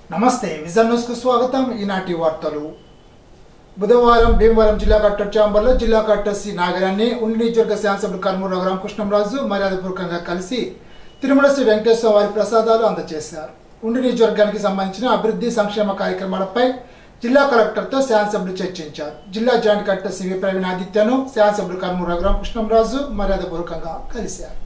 నమస్తే vision news కు స్వాగతం ఈనాటి వార్తలు బుధవారం భీమవరం జిల్లా కలెక్టర్ చాంబర్లో జిల్లా కలెక్టర్ సి నాగరాన్ని ఉండి నియోజకవర్గ శాసనసభ్యులు కర్మూరు రఘురామ కృష్ణంరాజు మర్యాదపూర్వకంగా కలిసి తిరుమల శ్రీ వెంకటేశ్వర వారి ప్రసాదాలు అందజేశారు ఉండి నియోజకవర్గానికి సంబంధించిన అభివృద్ధి సంక్షేమ కార్యక్రమాలపై జిల్లా కలెక్టర్తో శాసనసభ్యులు చర్చించారు జిల్లా జాయింట్ కలెక్టర్ సివి ప్రవీణ్ ఆదిత్యను శాసనసభ్యులు కర్మూరు రఘురామ కృష్ణంరాజు మర్యాదపూర్వకంగా కలిశారు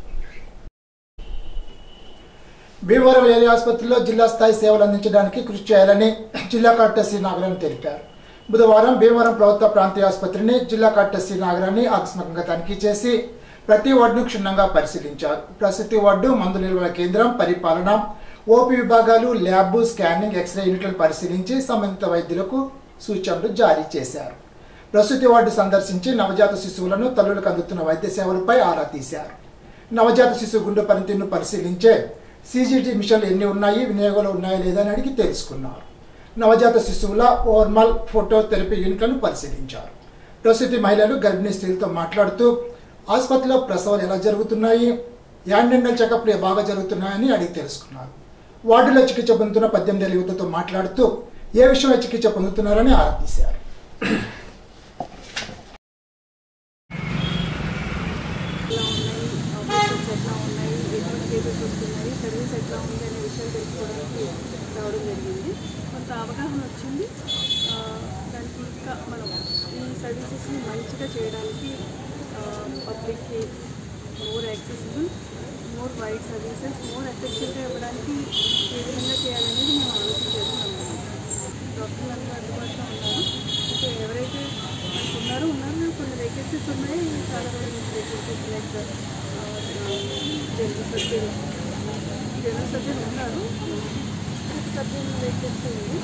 భీమవరం ఏరియా ఆసుపత్రిలో జిల్లా స్థాయి సేవలు అందించడానికి కృషి చేయాలని జిల్లా కలెక్టర్ సి నాగరాణి తెలిపారు బుధవారం భీమవరం ప్రభుత్వ ప్రాంతీయ ఆసుపత్రిని జిల్లా కలెక్టర్ సి నాగరాణి ఆకస్మికంగా తనిఖీ చేసి ప్రతి వార్డును క్షుణ్ణంగా పరిశీలించారు ప్రసూతి వార్డు మందు నిల్వల కేంద్రం పరిపాలన ఓపీ విభాగాలు ల్యాబ్ స్కానింగ్ ఎక్స్రే యూనిట్లను పరిశీలించి సంబంధిత వైద్యులకు సూచనలు జారీ చేశారు ప్రసూతి వార్డు సందర్శించి నవజాత శిశువులను తల్లులకు అందుతున్న వైద్య సేవలపై ఆరా తీశారు నవజాత శిశువు గుండె పనితీరును పరిశీలించే సీజీటీ మిషన్లు ఎన్ని ఉన్నాయి వినియోగంలో ఉన్నాయా లేదా అని అడిగి తెలుసుకున్నారు నవజాత శిశువుల ఓర్మల్ ఫోటో థెరపీ యూనిట్లను పరిశీలించారు ప్రసూతి మహిళలు గర్భిణీ స్త్రీలతో మాట్లాడుతూ ఆసుపత్రిలో ప్రసవాలు ఎలా జరుగుతున్నాయి యాండెండల్ చెకప్లు బాగా జరుగుతున్నాయని అడిగి తెలుసుకున్నారు వార్డులో చికిత్స పొందుతున్న పద్దెనిమిది ఏళ్ళ యువతతో మాట్లాడుతూ ఏ విషయమై చికిత్స పొందుతున్నారని ఆరా తీశారు ఎలా ఉన్నాయి ఆపరేషన్స్ ఎట్లా ఉన్నాయి ఎటువంటి కేసెస్ వస్తున్నాయి సర్వీస్ ఎట్లా ఉంది అనే విషయాలు తెలుసుకోవడానికి రావడం జరిగింది కొంత అవగాహన వచ్చింది ఆ, దానికి ఇంకా మనం ఈ సర్వీసెస్ని మంచిగా చేయడానికి పబ్లిక్కి more accessible more wide services more ఎఫెక్టివ్గా ఇవ్వడానికి ఏ విధంగా చేయాలనేది మేము ఆలోచన చేస్తున్నాము డాక్టర్లు అందరూ అందుబాటులో ఉన్నారు అయితే ఎవరైతే మనకు ఉన్నారో ఉన్నారు కొన్ని వేకెన్సీస్ ఉన్నాయి చాలా మంది vacancies like general surgeon general surgeon ఉన్నారు సర్జన్ వేకెన్సీ ఉంది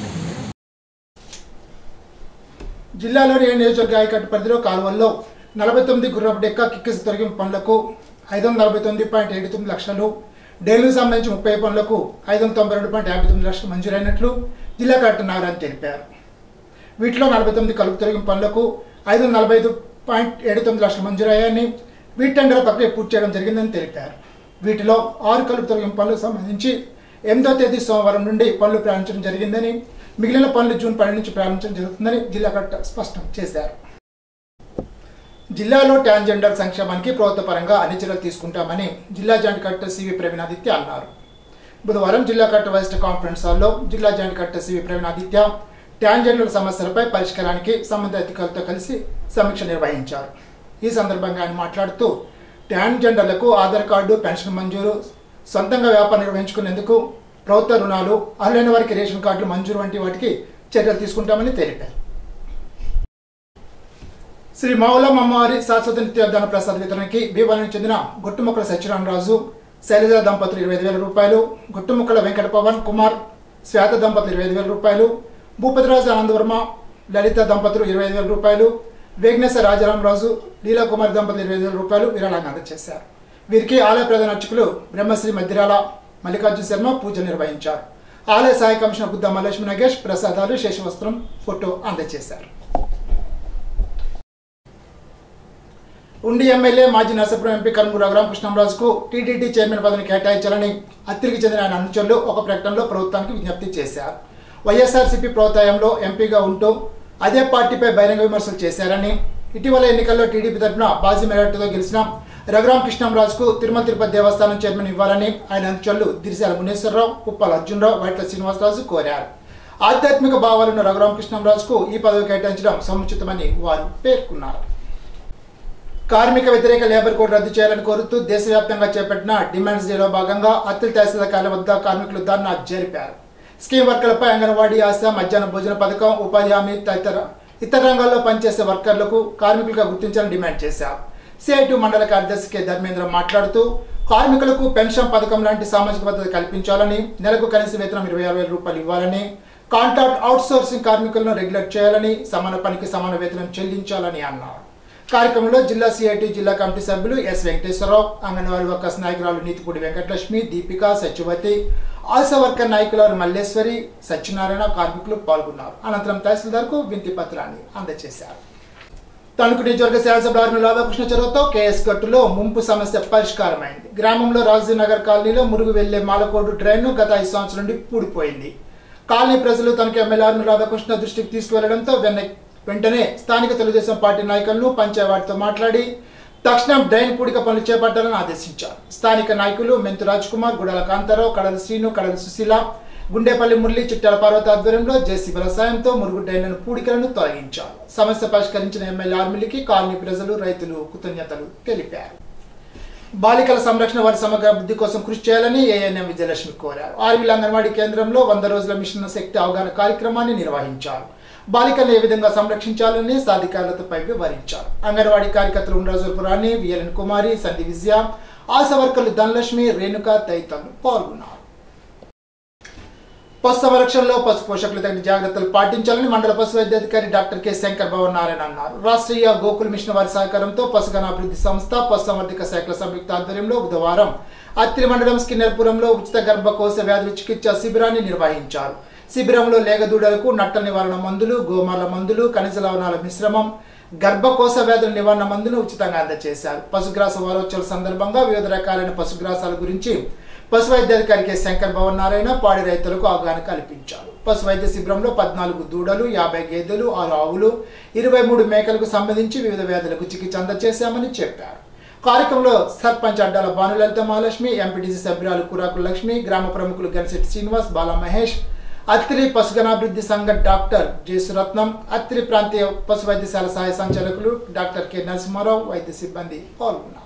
జిల్లాలోని ఏ నియోజకవర్గ ఆయకట్టు పరిధిలో కాలువల్లో నలభై తొమ్మిది గుర్రపు డెక్క కిక్కిసి తొలగింపు పనులకు ఐదు వందల నలభై తొమ్మిది పాయింట్ ఏడు తొమ్మిది లక్షలు డైలీకి సంబంధించి ముప్పై పనులకు ఐదు వందల తొంభై రెండు పాయింట్ యాభై తొమ్మిది లక్షలు మంజూరైనట్లు జిల్లా కలెక్టర్ నాగరాజు తెలిపారు వీటిలో నలభై తొమ్మిది కలుపు తొలగింపు పనులకు ఐదు వందల నలభై ఐదు పాయింట్ ఏడు తొమ్మిది లక్షలు మంజూరయ్యాయని వీటి టెండర్ ప్రక్రియ పూర్తి చేయడం జరిగిందని తెలిపారు వీటిలో ఆరు కలుపు తొలగింపు పనులకు సంబంధించి ఎనిమిదో తేదీ సోమవారం నుండి పనులు ప్రారంభించడం జరిగిందని మిగిలిన పనులు జూన్ పన్నెండు నుంచి ప్రారంభించడం జరుగుతుందని జిల్లా కలెక్టర్ స్పష్టం చేశారు జిల్లాలో ట్రాన్స్జెండర్ సంక్షేమానికి ప్రభుత్వ పరంగా అన్ని చర్యలు తీసుకుంటామని జిల్లా joint collector C V Praveen Aditya అన్నారు బుధవారం జిల్లా కలెక్టర్ వైస్ కాన్ఫరెన్స్ హాల్లో జిల్లా joint collector C V Praveen Aditya transgender సమస్యలపై పరిష్కారానికి సంబంధిత అధికారులతో కలిసి సమీక్ష నిర్వహించారు ఈ సందర్భంగా ఆయన మాట్లాడుతూ ట్రాన్స్జెండర్లకు ఆధార్ కార్డు పెన్షన్ మంజూరు సొంతంగా వ్యాపారం నిర్వహించుకునేందుకు ప్రభుత్వ రుణాలు అర్హులైన వారికి రేషన్ కార్డులు మంజూరు వంటి వాటికి చర్యలు తీసుకుంటామని తెలిపారు శ్రీ మౌలం అమ్మవారి శాశ్వత నిత్యోద్దాన ప్రసాద వితరణకి భీమవరానికి చెందిన గుట్టుముక్కల సత్యనారాయణరాజు శైలజ దంపతులు ఇరవై ఐదు వేల రూపాయలు గుట్టుముక్కల వెంకట పవన్ కుమార్ శ్వేత దంపతులు ఇరవై ఐదు వేల రూపాయలు భూపతిరాజు ఆనందవర్మ లలిత దంపతులు ఇరవై ఐదు వేల రూపాయలు వేగ్నేశ రాజారామరాజు లీలా కుమార్ దంపతులు ఇరవై ఐదు వేల రూపాయలు విరాళంగా అందజేశారు వీరికి ఆలయ ప్రధాన అర్చకులు బ్రహ్మశ్రీ మధ్యరాల మల్లికార్జున శర్మ పూజ నిర్వహించారు ఆలయ సహాయ కమిషనర్ బుద్ధ మల్లేశ్వర నగేష్ ప్రసాదాలు శేషవస్త్రం ఫోటో అందజేశారు ఉండి ఎమ్మెల్యే మాజీ నరసాపురం ఎంపీ కర్మూరు రఘురామకృష్ణంరాజుకు టీటీడీ చైర్మన్ పదవిని కేటాయించాలని అత్తిరికి చెందిన ఆయన అనుచరులు ఒక ప్రకటనలో ప్రభుత్వానికి విజ్ఞప్తి చేశారు వైఎస్ఆర్సీపీ ప్రోత్సాహంలో ఎంపీగా ఉంటూ అదే పార్టీపై బహిరంగ విమర్శలు చేశారని ఇటీవల ఎన్నికల్లో టీడీపీ తరఫున బాజీ మెజార్టీతో గెలిచిన రఘురామ కృష్ణంరాజుకు తిరుమల తిరుపతి దేవస్థానం చైర్మన్ ఇవ్వాలని ఆయన అనుచరులు దిరిశాల మునేశ్వరరావు ఉప్పల అర్జునరావు వైట్ల శ్రీనివాసరాజు కోరారు ఆధ్యాత్మిక భావాలున్న రఘురామ కృష్ణంరాజుకు ఈ పదవి కేటాయించడం సముచితమని వారు పేర్కొన్నారు కార్మిక వ్యతిరేక లేబర్ కోడ్ రద్దు చేయాలని కోరుతూ దేశవ్యాప్తంగా చేపట్టిన డిమాండ్స్ డేలో భాగంగా అత్తిలి తహసీల్దార్ కార్యాలయం వద్ద కార్మికులు ధర్నా జరిపారు స్కీమ్ వర్కర్లపై అంగన్వాడీ ఆశ మధ్యాహ్న భోజన పథకం ఉపాధి హామీ తదితర ఇతర రంగాల్లో పనిచేసే వర్కర్లకు కార్మికులుగా గుర్తించాలని డిమాండ్ చేశారు సిఐటి మండల కార్యదర్శి కె ధర్మేంద్ర మాట్లాడుతూ కార్మికులకు పెన్షన్ పథకం లాంటి సామాజిక భద్రత కల్పించాలని నెలకు కనీస వేతనం ఇరవై ఆరు వేల రూపాయలు ఇవ్వాలని కాంట్రాక్ట్ అవుట్సోర్సింగ్ కార్మికులను రెగ్యులేట్ చేయాలని సమాన పనికి సమాన వేతనం చెల్లించాలని అన్నారు కార్యక్రమంలో జిల్లా సిఐటి జిల్లా కమిటీ సభ్యులు ఎస్ వెంకటేశ్వరరావు అంగన్వాడీ వర్కర్స్ నాయకురాలు నీతిపూడి వెంకటలక్ష్మి దీపిక సత్యవతి ఆశా వర్కర్ నాయకురాలు మల్లేశ్వరి సత్యనారాయణ కార్మికులు పాల్గొన్నారు అనంతరం తహసీల్దార్కు వింతి పత్రాన్ని అందజేశారు తణుకు నియోజకవర్గ శాసనసభ ఆర్మీ రాధాకృష్ణ చొరవతో కేఎస్ గట్టులో ముంపు సమస్య పరిష్కారమైంది గ్రామంలో రాజు నగర్ కాలనీలో మురుగు వెళ్లే మాలకోడు డ్రైన్ గత ఐదు సంవత్సరాల నుండి పూడిపోయింది కాలనీ ప్రజలు తనకు ఎమ్మెల్యే ఆర్మీ రాధాకృష్ణ దృష్టికి తీసుకువెళ్లడంతో వెన్న వెంటనే స్థానిక తెలుగుదేశం పార్టీ నాయకులను పంచాయవాడితో మాట్లాడి తక్షణం డ్రైన్ పూడిక పనులు చేపట్టాలని ఆదేశించారు స్థానిక నాయకులు మెంతు రాజ్ కుమార్ గుడాల కాంతారావు కడల శ్రీను కడల సుశీల గుండేపల్లి మురళి చిట్టాల పార్వతి ఆధ్వర్యంలో జేసీబీల సాయంతో మురుగు డ్రైన్లను పూడికలను తొలగించారు సమస్య పరిష్కరించిన ఎమ్మెల్యే ఆర్మిలికి కాలనీ ప్రజలు రైతులు కృతజ్ఞతలు తెలిపారు బాలికల సంరక్షణ వారి సమగ్ర అభివృద్ధి కోసం కృషి చేయాలని ఏఎన్ఎం విజయలక్ష్మి కోరారు ఆర్వీల అంగన్వాడీ కేంద్రంలో వంద రోజుల మిషన్ శక్తి అవగాహన కార్యక్రమాన్ని నిర్వహించారు బాలికలను ఏ విధంగా సంరక్షించాలని సాధికారులతో వివరించారు అంగన్వాడీ కార్యకర్తలు ఉండరాజులపు రాణి విఎల్ఎన్ కుమారి సంధి విజయ ఆశా వర్కర్లు ధనలక్ష్మి రేణుక తదితరులు పాల్గొన్నారు పశు సంరక్షణలో పశు పోషకులు తగిన జాగ్రత్తలు పాటించాలని మండల పశు వైద్యాధికారి డాక్టర్ కె శంకర్ భవన్ నారాయణ అన్నారు రాష్ట్రీయ గోకుల్ మిషన్ వారి సహకారంతో పశుగణాభివృద్ధి సంస్థ పశు సంవర్ధక శాఖల సంయుక్త ఆధ్వర్యంలో బుధవారం అత్తిలి మండలం స్కిన్నర్పురంలో ఉచిత గర్భకోశ వ్యాధుల చికిత్స శిబిరాన్ని నిర్వహించారు శిబిరంలో లేగదూడలకు నట్ట నివారణ మందులు గోమాల మందులు ఖనిజ లవణాల మిశ్రమం గర్భకోశ వ్యాధుల నివారణ మందును ఉచితంగా అందజేశారు పశుగ్రాస వారోత్సవాల సందర్భంగా వివిధ రకాలైన పశుగ్రాసాల గురించి పశు వైద్యాధికారి కె శంకర్ భవన్ నారాయణ పాడి రైతులకు అవగాహన కల్పించారు పశు వైద్య శిబిరంలో పద్నాలుగు దూడలు యాభై గేదెలు ఆరు ఆవులు ఇరవై మూడు మేకలకు సంబంధించి వివిధ వ్యాధులకు చికిత్స అందజేశామని చెప్పారు కార్యక్రమంలో సర్పంచ్ అడ్డాల భానులలిత మహాలక్ష్మి ఎంపీటీసీ సభ్యురాలు కురాకుల లక్ష్మి గ్రామ ప్రముఖులు గణశెట్టి శ్రీనివాస్ బాలా మహేష్ అత్తిలి పశుగణాభివృద్ధి సంఘ డాక్టర్ జె సురత్నం అత్తిలి ప్రాంతీయ పశు వైద్యశాల సహాయ సంచాలకులు డాక్టర్ కె నరసింహారావు వైద్య సిబ్బంది పాల్గొన్నారు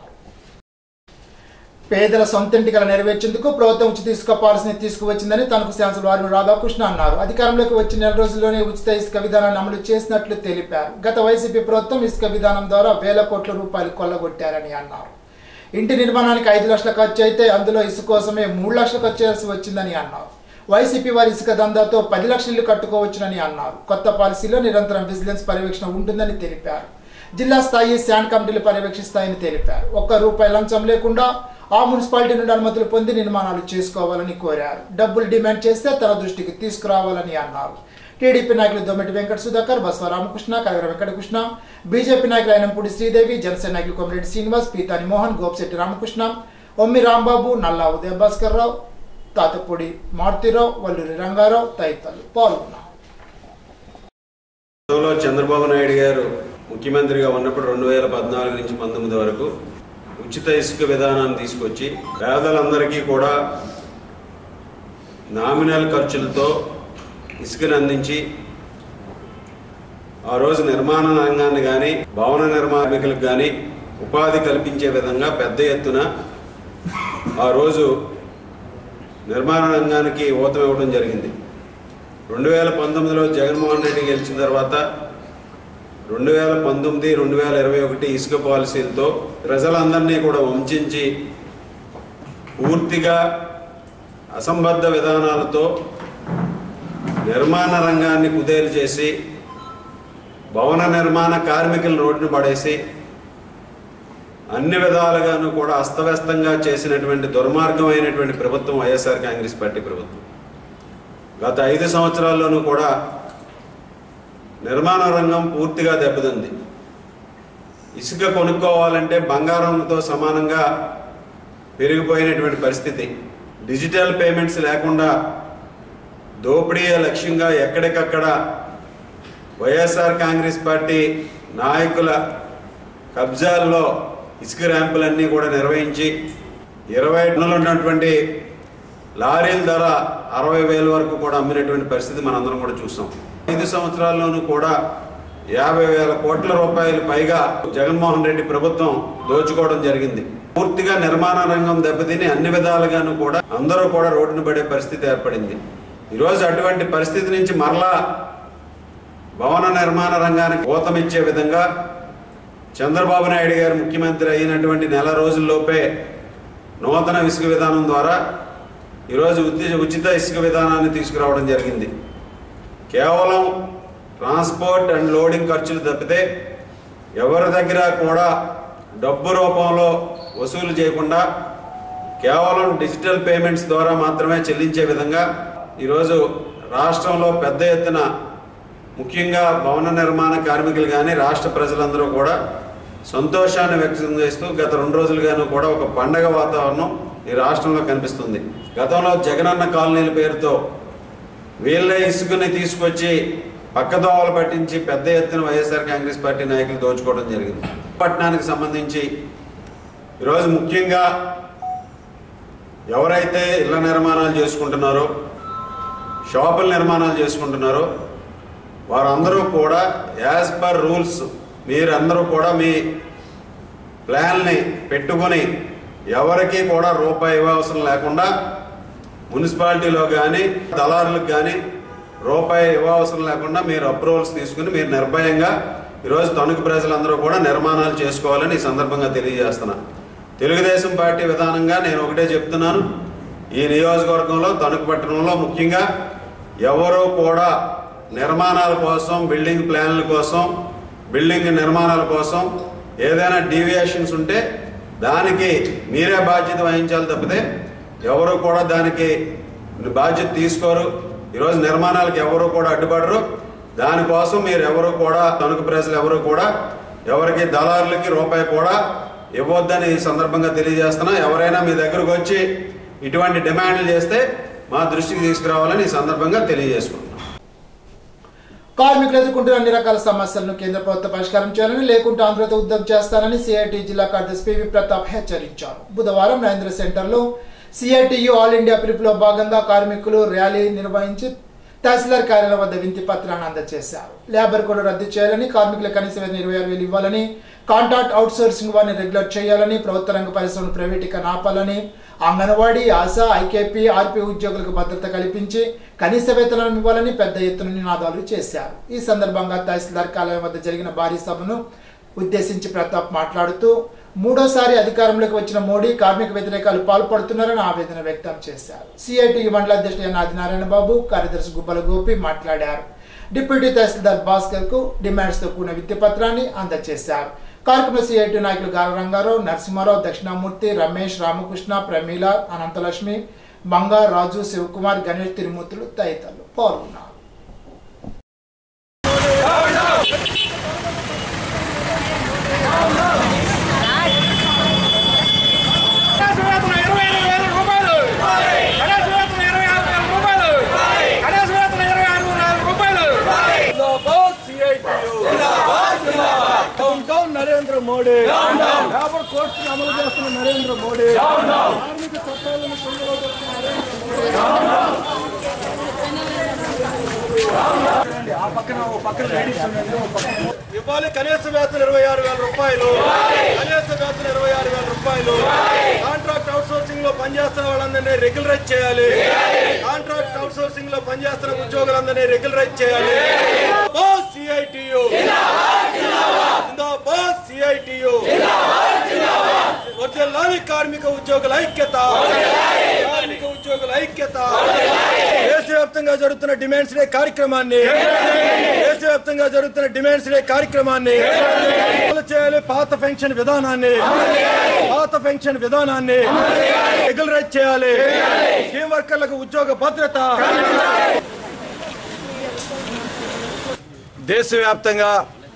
పేదల సొంతింటి కల నెరవేర్చేందుకు ప్రభుత్వం ఉచిత ఇసుక పాలసీని తీసుకువచ్చిందని తనకు శాసన వారిని రాధాకృష్ణ అన్నారు అధికారంలోకి వచ్చిన నెల రోజుల్లోనే ఉచిత ఇసుక విధానాన్ని అమలు చేసినట్లు తెలిపారు గత వైసీపీ ప్రభుత్వం ఇసుక విధానం ద్వారా వేల కోట్ల రూపాయలు కొల్లగొట్టారని అన్నారు ఇంటి నిర్మాణానికి ఐదు లక్షల ఖర్చు అయితే అందులో ఇసుక కోసమే మూడు లక్షలు ఖర్చు చేయాల్సి వచ్చిందని అన్నారు వైసీపీ వారి ఇసుక దందాతో పది లక్షల ఇల్లు కట్టుకోవచ్చునని అన్నారు కొత్త పాలసీలో నిరంతరం విజిలెన్స్ పర్యవేక్షణ ఉంటుందని తెలిపారు జిల్లా స్థాయి శాండ్ కమిటీలు పర్యవేక్షిస్తాయని తెలిపారు ఒక్క రూపాయి లంచం లేకుండా ఆ మున్సిపాలిటీ నుండి అనుమతులు పొంది నిర్మాణాలు చేసుకోవాలని కోరారు డబ్బులు డిమాండ్ చేస్తే తన దృష్టికి తీసుకురావాలని అన్నారు టీడీపీ నాయకులు దొమ్మిటి వెంకట సుధాకర్ బస్వ రామకృష్ణ కగర వెంకటకృష్ణ బీజేపీ నాయకులు అయినంపూడి శ్రీదేవి జనసేన నాయకులు కొమిరెడ్డి శ్రీనివాస్ పీతాని మోహన్ గోపిశెట్టి రామకృష్ణ ఒమ్మి రాంబాబు నల్లా ఉదయ భాస్కర్ రావు తాతపూడి మారుతిరావు వల్లూరి రంగారావు తదితరులు పాల్గొన్నారు గతంలో చంద్రబాబు నాయుడు గారు ముఖ్యమంత్రిగా ఉన్నప్పుడు రెండు వేల పద్నాలుగు నుంచి పంతొమ్మిది వరకు ఉచిత ఇసుక విధానాన్ని తీసుకొచ్చి పేదలందరికీ కూడా నామినల్ ఖర్చులతో ఇసుకను అందించి ఆ రోజు నిర్మాణ రంగాన్ని కానీ భవన నిర్మాణికులకు కానీ ఉపాధి కల్పించే విధంగా పెద్ద ఎత్తున ఆ రోజు నిర్మాణ రంగానికి ఊతం ఇవ్వడం జరిగింది రెండు వేల పంతొమ్మిదిలో జగన్మోహన్ రెడ్డి గెలిచిన తర్వాత రెండు వేల పంతొమ్మిది రెండు వేల ఇరవై ఒకటి ఇసుక పాలసీలతో ప్రజలందరినీ కూడా వంచించి పూర్తిగా అసంబద్ధ విధానాలతో నిర్మాణ రంగాన్ని కుదేలు చేసి భవన నిర్మాణ కార్మికులను రోడ్డున పడేసి అన్ని విధాలుగాను కూడా అస్తవ్యస్తంగా చేసినటువంటి దుర్మార్గమైనటువంటి ప్రభుత్వం వైఎస్ఆర్ కాంగ్రెస్ పార్టీ ప్రభుత్వం గత ఐదు సంవత్సరాల్లోనూ కూడా నిర్మాణ రంగం పూర్తిగా దెబ్బతింది ఇసుక కొనుక్కోవాలంటే బంగారంతో సమానంగా పెరిగిపోయినటువంటి పరిస్థితి డిజిటల్ పేమెంట్స్ లేకుండా దోపిడీ లక్ష్యంగా ఎక్కడికక్కడ వైఎస్ఆర్ కాంగ్రెస్ పార్టీ నాయకుల కబ్జాల్లో ఇసుక ర్యాంపులన్నీ కూడా నిర్వహించి ఇరవై టన్నులు ఉన్నటువంటి లారీల ధర అరవై వేల వరకు కూడా అమ్మినటువంటి పరిస్థితి మనందరం కూడా చూసాం ఐదు సంవత్సరాల్లోనూ కూడా యాభై వేల కోట్ల రూపాయలు పైగా జగన్మోహన్ రెడ్డి ప్రభుత్వం దోచుకోవడం జరిగింది పూర్తిగా నిర్మాణ రంగం దెబ్బతిని అన్ని విధాలుగాను కూడా అందరూ కూడా రోడ్డున పడే పరిస్థితి ఏర్పడింది ఈరోజు అటువంటి పరిస్థితి నుంచి మరలా భవన నిర్మాణ రంగానికి ఊతమిచ్చే విధంగా చంద్రబాబు నాయుడు గారు ముఖ్యమంత్రి అయినటువంటి నెల రోజుల్లోపే నూతన ఇసుక విధానం ద్వారా ఈరోజు ఉచిత ఉచిత ఇసుక విధానాన్ని తీసుకురావడం జరిగింది కేవలం ట్రాన్స్పోర్ట్ అండ్ లోడింగ్ ఖర్చులు తప్పితే ఎవరి దగ్గర కూడా డబ్బు రూపంలో వసూలు చేయకుండా కేవలం డిజిటల్ పేమెంట్స్ ద్వారా మాత్రమే చెల్లించే విధంగా ఈరోజు రాష్ట్రంలో పెద్ద ఎత్తున ముఖ్యంగా భవన నిర్మాణ కార్మికులు కానీ రాష్ట్ర ప్రజలందరూ కూడా సంతోషాన్ని వ్యక్తం చేస్తూ గత రెండు రోజులుగాను కూడా ఒక పండగ వాతావరణం ఈ రాష్ట్రంలో కనిపిస్తుంది గతంలో జగనన్న కాలనీల పేరుతో వీళ్ళే ఇసుకని తీసుకొచ్చి పక్కదోవలు పట్టించి పెద్ద ఎత్తున వైఎస్ఆర్ కాంగ్రెస్ పార్టీ నాయకులు దోచుకోవడం జరిగింది పట్టణానికి సంబంధించి ఈరోజు ముఖ్యంగా ఎవరైతే ఇళ్ల నిర్మాణాలు చేసుకుంటున్నారో షాపుల నిర్మాణాలు చేసుకుంటున్నారో వారందరూ కూడా యాజ్ పర్ రూల్స్ మీరందరూ కూడా మీ ప్లాన్ని పెట్టుకొని ఎవరికి కూడా రూపాయి ఇవ్వవసరం లేకుండా మున్సిపాలిటీలో కానీ దళారులకు కానీ రూపాయి ఇవ్వవసరం లేకుండా మీరు అప్రూవల్స్ తీసుకుని మీరు నిర్భయంగా ఈరోజు తణుకు ప్రజలందరూ కూడా నిర్మాణాలు చేసుకోవాలని ఈ సందర్భంగా తెలియజేస్తున్నా తెలుగుదేశం పార్టీ విధానంగా నేను ఒకటే చెప్తున్నాను ఈ నియోజకవర్గంలో తణుకు పట్టణంలో ముఖ్యంగా ఎవరూ కూడా నిర్మాణాల కోసం బిల్డింగ్ ప్లాన్ల కోసం బిల్డింగ్ నిర్మాణాల కోసం ఏదైనా డీవియేషన్స్ ఉంటే దానికి మీరే బాధ్యత వహించాలి తప్పితే ఎవరు కూడా దానికి బాధ్యత తీసుకోరు ఈరోజు నిర్మాణాలకు ఎవరు కూడా అడ్డుపడరు దానికోసం మీరు ఎవరు కూడా తణుకు ప్రజలు ఎవరు కూడా ఎవరికి దళారులకి రూపాయి కూడా ఇవ్వద్దని ఈ సందర్భంగా తెలియజేస్తున్నా ఎవరైనా మీ దగ్గరకు వచ్చి ఇటువంటి డిమాండ్లు చేస్తే మా దృష్టికి తీసుకురావాలని ఈ సందర్భంగా తెలియజేసుకుంటున్నాం కార్మికులు ఎదుర్కొంటున్న అన్ని రకాల సమస్యలను కేంద్ర ప్రభుత్వం పరిష్కారం చేయాలని లేకుంటే ఆంధ్రతో ఉద్యమం చేస్తానని సిఐటి జిల్లా కార్యదర్శి పివి ప్రతాప్ హెచ్చరించారు బుధవారం నరేంద్ర సెంటర్లో సిఐటియు ఆల్ ఇండియా పిలుపులో భాగంగా కార్మికులు ర్యాలీ నిర్వహించి తహసీల్దార్ కార్యాలయం వద్ద వింతి పత్రాన్ని అందజేశారు లేబర్ కోడ్ రద్దు చేయాలని కార్మికుల కనీస వేతనం ఇరవై ఆరు వేలు ఇవ్వాలని కాంట్రాక్ట్ అవుట్ సోర్సింగ్ వారిని రెగ్యులర్ చేయాలని ప్రభుత్వ రంగ పరిశ్రమను ప్రైవేటీకరణ ఆపాలని అంగన్వాడీ ఆశా ఐకేపీ ఆర్పీ ఉద్యోగులకు భద్రత కల్పించి కనీస వేతనం ఇవ్వాలని పెద్ద ఎత్తున నినాదాలు చేశారు ఈ సందర్భంగా తహసీల్దార్ కార్యాలయం వద్ద జరిగిన భారీ సభను ఉద్దేశించి ప్రతాప్ మాట్లాడుతూ మూడోసారి అధికారంలోకి వచ్చిన మోడీ కార్మిక వ్యతిరేకాలు పాల్పడుతున్నారని ఆవేదన వ్యక్తం చేశారు సిఐటి మండల అధ్యక్షుడు ఎన్ ఆదినారాయణ బాబు కార్యదర్శి గుబ్బల గోపి మాట్లాడారు డిప్యూటీ తహసీల్దార్ భాస్కర్ కు డిమాండ్స్ తో కూడిన విత్తి పత్రాన్ని అందజేశారు కార్యక్రమంలో సిఐటి నాయకులు గార రంగారావు నరసింహారావు దక్షిణామూర్తి రమేష్ రామకృష్ణ ప్రమీల అనంతలక్ష్మి మంగా రాజు శివకుమార్ గణేష్ తిరుమూర్తులు తదితరులు పాల్గొన్నారు కనీస వేతనం ఇరవై ఐదు వేల రూపాయలు కనీస వేతనం ఇరవై ఆరు వేల రూపాయలు కనీస వేతనం ఇరవై ఆరు వేల రూపాయలు జిందాబాద్ CITU down down Narendra Modi labour courts అమలు చేస్తున్న నరేంద్ర మోడీ కార్మిక చట్టాలను కొందరు చేస్తున్న నరేంద్ర మోడీ ఆ పక్కన ఓ పక్కన లేడీస్ ఉండండి ఓ పక్కన ఇవ్వాలి కనీస వేతనం ఇరవై ఆరు వేల రూపాయలు కనీస వేతనం ఇరవై ఆరు వేల రూపాయలు కాంట్రాక్ట్ అవుట్ సోర్సింగ్ లో పనిచేస్తున్న వాళ్ళందరినీ రెగ్యులరైజ్ చేయాలి కాంట్రాక్ట్ అవుట్ సోర్సింగ్ లో పనిచేస్తున్న ఉద్యోగులందరినీ రెగ్యులరైజ్ చేయాలి జిందాబాద్ సిఐటియు జిందాబాద్ సిఐటియు వర్ధిల్లాలి కార్మిక ఉద్యోగుల ఐక్యత కార్మిక ఉద్యోగుల ఐక్యత దేశవ్యాప్తంగా జరుగుతున్న డిమాండ్స్ డే కార్యక్రమాన్ని దేశవ్యాప్తంగా జరుగుతున్న డిమాండ్స్ డే కార్యక్రమాన్ని అమలు చేయాలి పాత పెన్షన్ విధానాన్ని పాత పెన్షన్ విధానాన్ని రెగ్యులరైజ్ చేయాలి స్కీమ్ వర్కర్లకు ఉద్యోగ భద్రత దేశవ్యాప్తంగా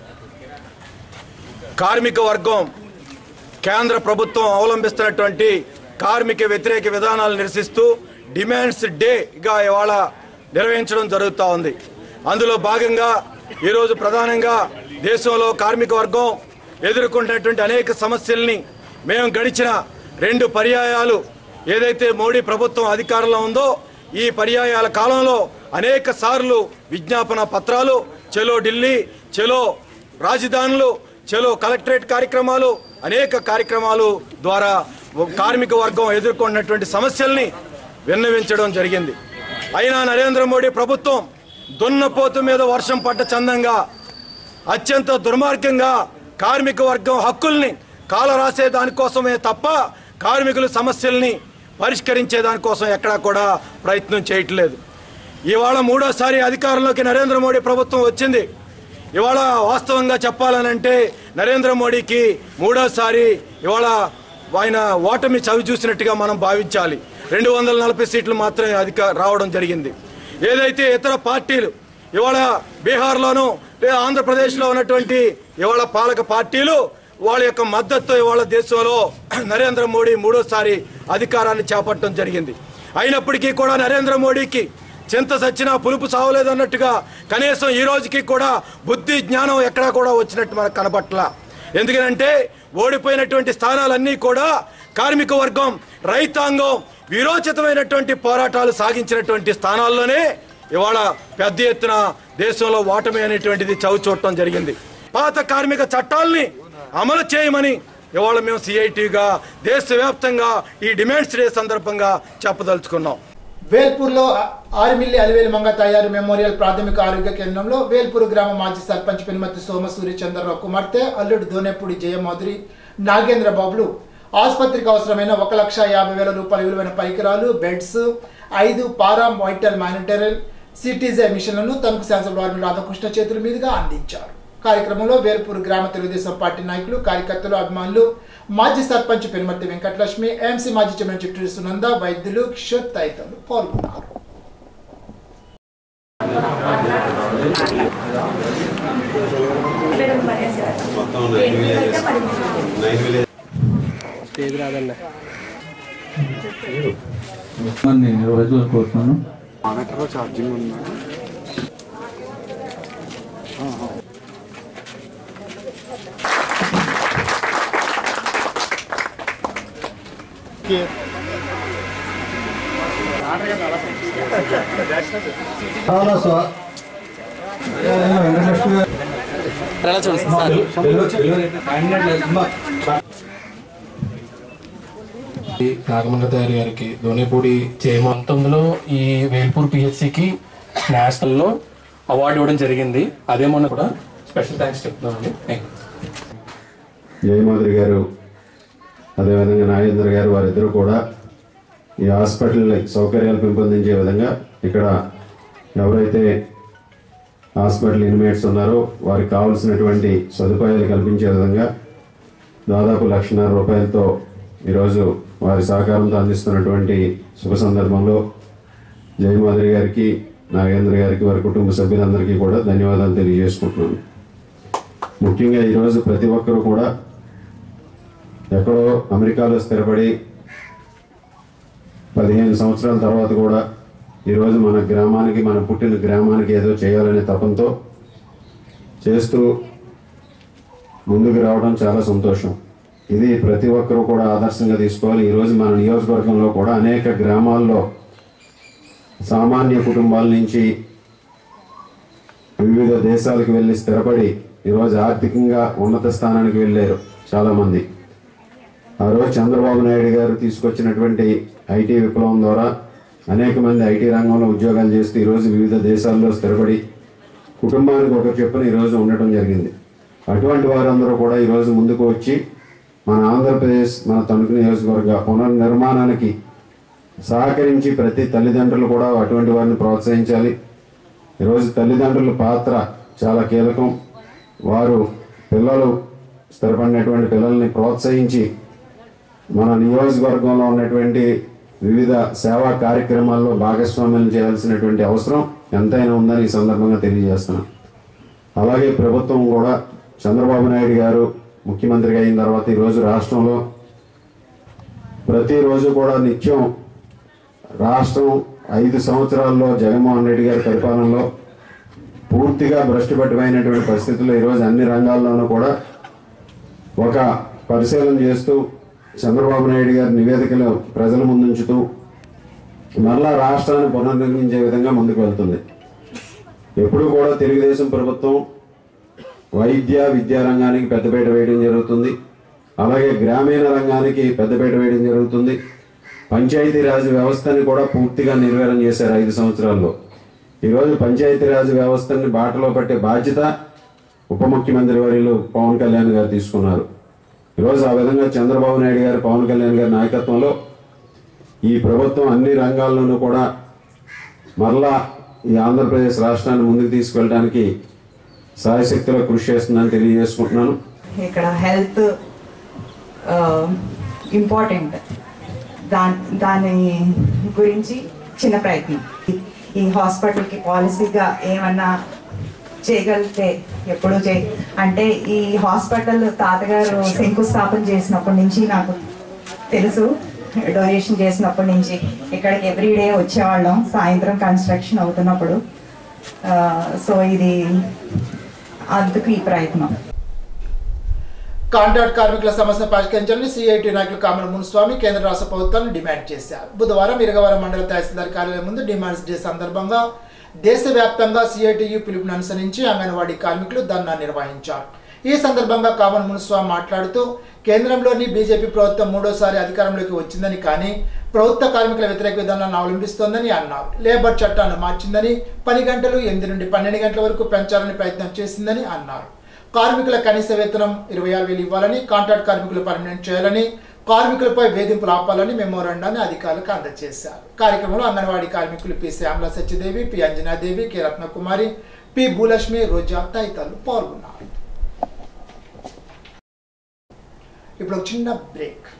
కార్మిక వర్గం కేంద్ర ప్రభుత్వం అవలంబిస్తున్నటువంటి కార్మిక వ్యతిరేక విధానాలు నిరసిస్తూ డిమాండ్స్ డేగా ఇవాళ నిర్వహించడం జరుగుతూ ఉంది అందులో భాగంగా ఈరోజు ప్రధానంగా దేశంలో కార్మిక వర్గం ఎదుర్కొంటున్నటువంటి అనేక సమస్యల్ని మేము గడిచిన రెండు పర్యాయాలు ఏదైతే మోడీ ప్రభుత్వం అధికారంలో ఉందో ఈ పర్యాయాల కాలంలో అనేక సార్లు విజ్ఞాపన పత్రాలు చెలో ఢిల్లీ చెలో రాజధానులు చలో కలెక్టరేట్ కార్యక్రమాలు అనేక కార్యక్రమాలు ద్వారా కార్మిక వర్గం ఎదుర్కొన్నటువంటి సమస్యల్ని విన్నవించడం జరిగింది అయినా నరేంద్ర మోడీ ప్రభుత్వం దున్నపోతు మీద వర్షం పడ్డ చందంగా అత్యంత దుర్మార్గంగా కార్మిక వర్గం హక్కుల్ని కాలరాసే దానికోసమే తప్ప కార్మికుల సమస్యల్ని పరిష్కరించే దానికోసం ఎక్కడా కూడా ప్రయత్నం చేయట్లేదు ఇవాళ మూడోసారి అధికారంలోకి నరేంద్ర మోడీ ప్రభుత్వం వచ్చింది ఇవాళ వాస్తవంగా చెప్పాలనంటే నరేంద్ర మోడీకి మూడోసారి ఇవాళ ఆయన ఓటమి చవి చూసినట్టుగా మనం భావించాలి రెండు వందల నలభై సీట్లు మాత్రమే అధిక రావడం జరిగింది ఏదైతే ఇతర పార్టీలు ఇవాళ బీహార్లోను లేదా ఆంధ్రప్రదేశ్లో ఉన్నటువంటి ఇవాళ పాలక పార్టీలు వాళ్ళ యొక్క మద్దతుతో ఇవాళ దేశంలో నరేంద్ర మోడీ మూడోసారి అధికారాన్ని చేపట్టడం జరిగింది అయినప్పటికీ కూడా నరేంద్ర మోడీకి చింత సచ్చినా పులుపు సావలేదన్నట్టుగా కనీసం ఈ రోజుకి కూడా బుద్ధి జ్ఞానం ఎక్కడా కూడా వచ్చినట్టు మనకు కనపట్ల ఎందుకంటే ఓడిపోయినటువంటి స్థానాలన్నీ కూడా కార్మిక వర్గం రైతాంగం విరోచితమైనటువంటి పోరాటాలు సాగించినటువంటి స్థానాల్లోనే ఇవాళ పెద్ద ఎత్తున దేశంలో ఓటమి అనేటువంటిది చవి చూడటం జరిగింది పాత కార్మిక చట్టాల్ని అమలు చేయమని ఇవాళ మేము సిఐటిగా దేశవ్యాప్తంగా ఈ డిమాండ్స్ డే సందర్భంగా చెప్పదలుచుకున్నాం వేల్పూర్లో ఆరుమిల్లి అలివేలి మంగ తయారు మెమోరియల్ ప్రాథమిక ఆరోగ్య కేంద్రంలో వేల్పూర్ గ్రామ మాజీ సర్పంచ్ పెనుమతి సోమ సూర్యచంద్రరావు కుమార్తె అల్లుడు దోనేపూడి జయమాధురి నాగేంద్ర బాబులు ఆసుపత్రికి అవసరమైన ఒక లక్ష యాభై వేల రూపాయల విలువైన పరికరాలు బెడ్స్ ఐదు పారా వైటల్ మానిటరల్ సిటీజే మిషన్లను తణుకు శాసనసభ రాధాకృష్ణ చేతుల మీదుగా అందించారు కార్యక్రమంలో వేల్పూర్ గ్రామ తెలుగుదేశం పార్టీ నాయకులు కార్యకర్తలు అభిమానులు మాజీ సర్పంచ్ పెనుమతి వెంకటలక్ష్మి ఎంసీ మాజీ చైర్మన్ చిట్టూరి సునంద వైద్యులు కిషోర్ తదితరులు పాల్గొన్నారు మొత్తం నైన్ విలేజెస్ నైన్ విలేజెస్ నేను నిర్వహించాలని కోరుతున్నాను చాలా స్వా- వెంకటలక్ష్మి గారు నాగమల్ల తయారి గారికి ధోనిపూడి చేయమ పంతొమ్మిదిలో ఈ వేల్పూర్ పిహెచ్సికి నేషనల్లో అవార్డు ఇవ్వడం జరిగింది అదే మొన్న కూడా స్పెషల్ థ్యాంక్స్ చెప్తున్నానండి థ్యాంక్ యూ జయమాధురి గారు అదేవిధంగా నాగేంద్ర గారు వారిద్దరూ కూడా ఈ హాస్పిటల్ సౌకర్యాలు పెంపొందించే విధంగా ఇక్కడ ఎవరైతే హాస్పిటల్ ఇన్మేట్స్ ఉన్నారో వారికి కావాల్సినటువంటి సదుపాయాలు కల్పించే విధంగా దాదాపు లక్షన్నర రూపాయలతో ఈరోజు వారి సహకారంతో అందిస్తున్నటువంటి శుభ సందర్భంలో జయమాధురి గారికి నాగేంద్ర గారికి వారి కుటుంబ సభ్యులందరికీ కూడా ధన్యవాదాలు తెలియజేసుకుంటున్నాను ముఖ్యంగా ఈరోజు ప్రతి ఒక్కరూ కూడా ఎక్కడో అమెరికాలో స్థిరపడి పదిహేను సంవత్సరాల తర్వాత కూడా ఈరోజు మన గ్రామానికి మన పుట్టిన గ్రామానికి ఏదో చేయాలనే తపంతో చేస్తూ ముందుకు రావడం చాలా సంతోషం ఇది ప్రతి ఒక్కరూ కూడా ఆదర్శంగా తీసుకోవాలి ఈరోజు మన నియోజకవర్గంలో కూడా అనేక గ్రామాల్లో సామాన్య కుటుంబాల నుంచి వివిధ దేశాలకు వెళ్ళి స్థిరపడి ఈరోజు ఆర్థికంగా ఉన్నత స్థానానికి వెళ్ళారు చాలామంది ఆ రోజు చంద్రబాబు నాయుడు గారు తీసుకొచ్చినటువంటి ఐటీ విప్లవం ద్వారా అనేక మంది ఐటీ రంగంలో ఉద్యోగాలు చేస్తూ ఈరోజు వివిధ దేశాల్లో స్థిరపడి కుటుంబానికి ఒక చెప్పున ఈరోజు ఉండటం జరిగింది అటువంటి వారందరూ కూడా ఈరోజు ముందుకు వచ్చి మన ఆంధ్రప్రదేశ్ మన తణుకు నియోజకవర్గ పునర్నిర్మాణానికి సహకరించి ప్రతి తల్లిదండ్రులు కూడా అటువంటి వారిని ప్రోత్సహించాలి ఈరోజు తల్లిదండ్రుల పాత్ర చాలా కీలకం వారు పిల్లలు స్థిరపడినటువంటి పిల్లల్ని ప్రోత్సహించి మన నియోజకవర్గంలో ఉన్నటువంటి వివిధ సేవా కార్యక్రమాల్లో భాగస్వామ్యం చేయాల్సినటువంటి అవసరం ఎంతైనా ఉందని ఈ సందర్భంగా తెలియజేస్తున్నాను అలాగే ప్రభుత్వం కూడా చంద్రబాబు నాయుడు గారు ముఖ్యమంత్రిగా అయిన తర్వాత ఈరోజు రాష్ట్రంలో ప్రతిరోజు కూడా నిత్యం రాష్ట్రం ఐదు సంవత్సరాల్లో జగన్మోహన్ రెడ్డి గారి పరిపాలనలో పూర్తిగా భ్రష్టుపట్టిపోయినటువంటి పరిస్థితుల్లో ఈరోజు అన్ని రంగాల్లోనూ కూడా ఒక పరిశీలన చేస్తూ చంద్రబాబు నాయుడు గారి నివేదికలు ప్రజల ముందుంచుతూ మరలా రాష్ట్రాన్ని పునర్నిర్మించే విధంగా ముందుకు వెళ్తుంది ఎప్పుడు కూడా తెలుగుదేశం ప్రభుత్వం వైద్య విద్యా రంగానికి పెద్దపీట వేయడం జరుగుతుంది అలాగే గ్రామీణ రంగానికి పెద్దపీట వేయడం జరుగుతుంది పంచాయతీరాజ్ వ్యవస్థని కూడా పూర్తిగా నిర్వీర్యం చేశారు ఐదు సంవత్సరాల్లో ఈరోజు పంచాయతీరాజ్ వ్యవస్థని బాటలో పట్టే బాధ్యత ఉప ముఖ్యమంత్రి వర్యులు పవన్ కళ్యాణ్ గారు తీసుకున్నారు ఈరోజు ఆ విధంగా చంద్రబాబు నాయుడు గారు పవన్ కళ్యాణ్ గారి నాయకత్వంలో ఈ ప్రభుత్వం అన్ని రంగాల్లోనూ కూడా మరలా ఈ ఆంధ్రప్రదేశ్ రాష్ట్రాన్ని ముందుకు తీసుకెళ్ళడానికి సాయశక్తిలో కృషి చేస్తుందని తెలియజేసుకుంటున్నాను ఇక్కడ హెల్త్ ఇంపార్టెంట్ దాని దాని గురించి చిన్న ప్రయత్నం ఈ హాస్పిటల్కి పాలసీగా ఏమన్నా చేయగలిగితే ఎప్పుడు చే అంటే ఈ హాస్పిటల్ తాతగారు శంకుస్థాపన చేసినప్పటి నుంచి నాకు తెలుసు డొనేషన్ చేసినప్పటి నుంచి ఇక్కడికి ఎవ్రీడే వచ్చేవాళ్ళం సాయంత్రం కన్స్ట్రక్షన్ అవుతున్నప్పుడు సో ఇది అందుకు ఈ ప్రయత్నం కాంట్రాక్ట్ కార్మికుల సమస్యను పరిష్కరించాలని సిఐటి నాయకులు కామల మునుస్వామి కేంద్ర రాష్ట్ర ప్రభుత్వాన్ని డిమాండ్ చేశారు బుధవారం ఇరగవరం మండల తహసీల్దార్ కార్యాలయం ముందు డిమాండ్స్ డే సందర్భంగా దేశవ్యాప్తంగా సిఐటియు పిలుపును అనుసరించి అంగన్వాడీ కార్మికులు ధర్నా నిర్వహించారు ఈ సందర్భంగా కామన్ మునుస్వామి మాట్లాడుతూ కేంద్రంలోని బీజేపీ ప్రభుత్వం మూడోసారి అధికారంలోకి వచ్చిందని కానీ ప్రభుత్వ కార్మికుల వ్యతిరేక విధానాలను అవలంబిస్తోందని అన్నారు లేబర్ చట్టాన్ని మార్చిందని పని గంటలు ఎనిమిది నుండి పన్నెండు గంటల వరకు పెంచాలని ప్రయత్నం చేసిందని అన్నారు కార్మికుల కనీస వేతనం ఇరవై ఆరు వేలు ఇవ్వాలని కాంట్రాక్ట్ కార్మికులు పర్మనెంట్ చేయాలని కార్మికులపై వేధింపులు ఆపాలని మెమోరాండాన్ని అధికారులకు అందజేశారు కార్యక్రమంలో అంగన్వాడీ కార్మికులు P Shyamala Satyadevi P Anjanadevi K Ratnakumari P Bhulakshmi Roja తదితరులు పాల్గొన్నారు ఇప్పుడు ఒక చిన్న బ్రేక్